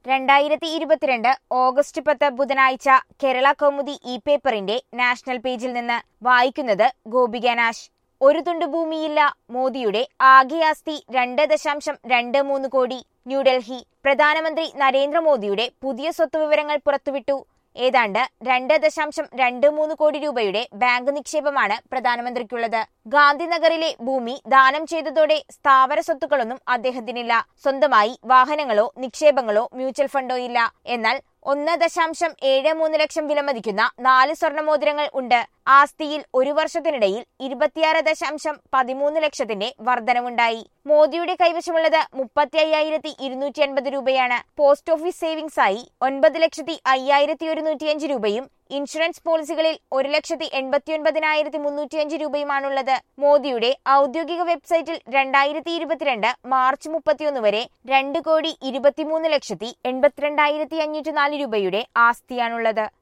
രണ്ടായിരത്തി ഇരുപത്തിരണ്ട് ഓഗസ്റ്റ് പത്ത് ബുധനാഴ്ച കേരള കൗമുദി ഇ പേപ്പറിന്റെ നാഷണൽ പേജിൽ നിന്ന് വായിക്കുന്നത് ഗോപിക നാശ് ഒരു തുണ്ട് ഭൂമിയില്ല മോദിയുടെ ആകെ ആസ്തി രണ്ട് ദശാംശം രണ്ട് മൂന്ന് കോടി ന്യൂഡൽഹി പ്രധാനമന്ത്രി നരേന്ദ്രമോദിയുടെ പുതിയ സ്വത്ത് വിവരങ്ങൾ പുറത്തുവിട്ടു ഏതാണ്ട് രണ്ട് ദശാംശം രണ്ട് മൂന്ന് കോടി രൂപയുടെ ബാങ്ക് നിക്ഷേപമാണ് പ്രധാനമന്ത്രിക്കുള്ളത് ഗാന്ധിനഗറിലെ ഭൂമി ദാനം ചെയ്തതോടെ സ്ഥാവര സ്വത്തുക്കളൊന്നും അദ്ദേഹത്തിനില്ല സ്വന്തമായി വാഹനങ്ങളോ നിക്ഷേപങ്ങളോ മ്യൂച്വൽ ഫണ്ടോ ഇല്ല എന്നാൽ ഒന്ന് ദശാംശം ഏഴ് മൂന്ന് ലക്ഷം വിലമതിക്കുന്ന നാല് സ്വർണ്ണമോതിരങ്ങൾ ഉണ്ട് ആസ്തിയിൽ ഒരു വർഷത്തിനിടയിൽ ഇരുപത്തിയാറ് ദശാംശം പതിമൂന്ന് ലക്ഷത്തിന്റെ വർധനവുണ്ടായി മോദിയുടെ കൈവശമുള്ളത് മുപ്പത്തി അയ്യായിരത്തി ഇരുന്നൂറ്റി എൺപത് രൂപയാണ് പോസ്റ്റ് ഓഫീസ് സേവിംഗ്സ് ആയി ഒൻപത് ലക്ഷത്തി അയ്യായിരത്തി ഒരുന്നൂറ്റിയഞ്ച് രൂപയും ഇൻഷുറൻസ് പോളിസികളിൽ ഒരു ലക്ഷത്തി എൺപത്തിയൊൻപതിനായിരത്തി മുന്നൂറ്റിയഞ്ച് രൂപയുമാണുള്ളത് മോദിയുടെ ഔദ്യോഗിക വെബ്സൈറ്റിൽ രണ്ടായിരത്തി ഇരുപത്തിരണ്ട് മാർച്ച് മുപ്പത്തിയൊന്ന് വരെ രണ്ട് കോടി ഇരുപത്തിമൂന്ന് ലക്ഷത്തി എൺപത്തിരണ്ടായിരത്തി അഞ്ഞൂറ്റി നാല് രൂപയുടെ ആസ്തിയാണുള്ളത്